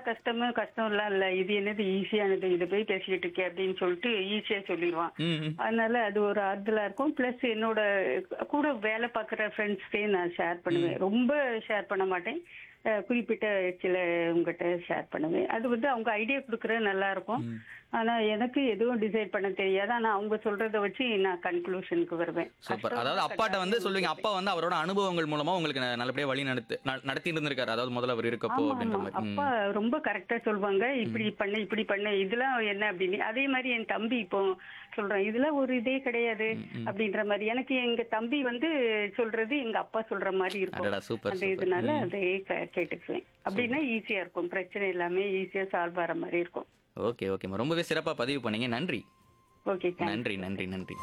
கஷ்டமும் கஷ்டம்லாம் இல்ல இது என்னது ஈஸியானது இதை போய் பேசிக்கிட்டு இருக்கே அப்படின்னு சொல்லிட்டு ஈஸியா சொல்லிடுவான் ம், ம். அதனால அது ஒரு ஆறுதலா இருக்கும் பிளஸ் என்னோட கூட வேலை பார்க்குற ஃப்ரெண்ட்ஸ்டே நான் ஷேர் பண்ணுவேன் ரொம்ப ஷேர் பண்ண மாட்டேன் அஹ் குறிப்பிட்ட சில உங்ககிட்ட ஷேர் பண்ணுவேன் அது வந்து அவங்க ஐடியா கொடுக்கறது நல்லா இருக்கும் ஆனா எனக்கு எதுவும் டிசைட் பண்ண தெரியாது ஆனா அவங்க சொல்றத வச்சு நான் கன்க்ளூஷனுக்கு வருவேன் சூப்பர் அதாவது அப்பாட்ட வந்து சொல்லுவீங்க அப்பா வந்து அவரோட அனுபவங்கள் மூலமா உங்களுக்கு ந- நல்லபடியா வழி நடத்து ந- நடத்தி இருந்திருக்காரு அதாவது முதல்ல அவர் இருக்கப்போ ஆமா அப்படின்ற ஆமா மாதிரி ம். அப்பா ரொம்ப கரெக்டா சொல்லுவாங்க இப்படி பண்ணு இப்படி பண்ணு இதெல்லாம் என்ன அப்படின்னு அதே மாதிரி என் தம்பி இப்போ சொல்றான் இதெல்லாம் ஒரு இதே கிடையாது அப்படின்ற மாதிரி எனக்கு எங்க தம்பி வந்து சொல்றது எங்க அப்பா சொல்ற மாதிரி இருக்கும் அடடா சூப்பர் அந்த சூப்பர் இதனால அதே கே- கேட்டுக்குவேன் அப்படின்னா ஈஸியா இருக்கும் பிரச்சனை எல்லாமே ஈஸியா சால்வ் ஆகிற மாதிரி இருக்கும் ஓகே ஓகேம்மா ரொம்பவே சிறப்பா பதிவு பண்ணீங்க நன்றி ஓகே தேங்க்ஸ் நன்றி நன்றி நன்றி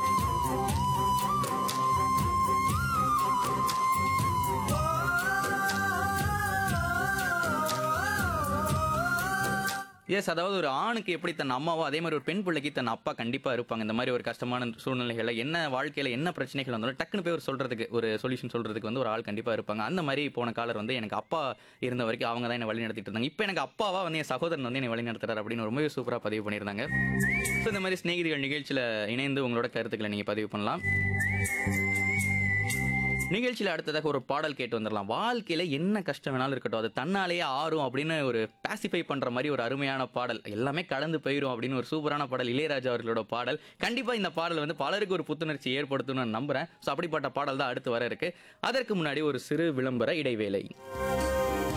எஸ் அதாவது ஒரு ஆணுக்கு எப்படி தன் அம்மாவோ அதே மாதிரி ஒரு பெண் பிள்ளைக்கு தன் அப்பா கண்டிப்பா இருப்பாங்க இந்த மாதிரி ஒரு கஷ்டமான சூழ்நிலைகளை என்ன வாழ்க்கையில என்ன பிரச்சனைகள் வந்தாலும் டக்குன்னு போய் ஒரு சொல்றதுக்கு ஒரு சொல்யூஷன் சொல்றதுக்கு வந்து ஒரு ஆள் கண்டிப்பா இருப்பாங்க அந்த மாதிரி போன காலர் வந்து எனக்கு அப்பா இருந்த வரைக்கும் அவங்க தான் என்ன வழி நடத்திட்டு இருந்தாங்க இப்போ எனக்கு அப்பாவா வந்து என் சகோதரன் வந்து என்னை வழி நடத்துறாரு அப்படின்னு ரொம்பவே சூப்பரா பதிவு பண்ணியிருந்தாங்க ஸோ இந்த மாதிரி சிநேகிதிகள் நிகழ்ச்சியில இணைந்து உங்களோட கருத்துக்களை நீங்க பதிவு பண்ணலாம் நிகழ்ச்சியில் அடுத்ததாக ஒரு பாடல் கேட்டு வந்துடலாம் வாழ்க்கையில என்ன கஷ்டம் வேணாலும் இருக்கட்டும் அது தன்னாலேயே ஆறும் அப்படின்னு ஒரு பாசிஃபை பண்ற மாதிரி ஒரு அருமையான பாடல் எல்லாமே கடந்து போயிடும் அப்படின்னு ஒரு சூப்பரான பாடல் இளையராஜா அவர்களோட பாடல் கண்டிப்பா இந்த பாடல் வந்து பலருக்கு ஒரு புத்துணர்ச்சி ஏற்படுத்தும்னு நான் நம்புறேன் ஸோ அப்படிப்பட்ட பாடல் தான் அடுத்து வர இருக்கு அதற்கு முன்னாடி ஒரு சிறு விளம்பர இடைவேளை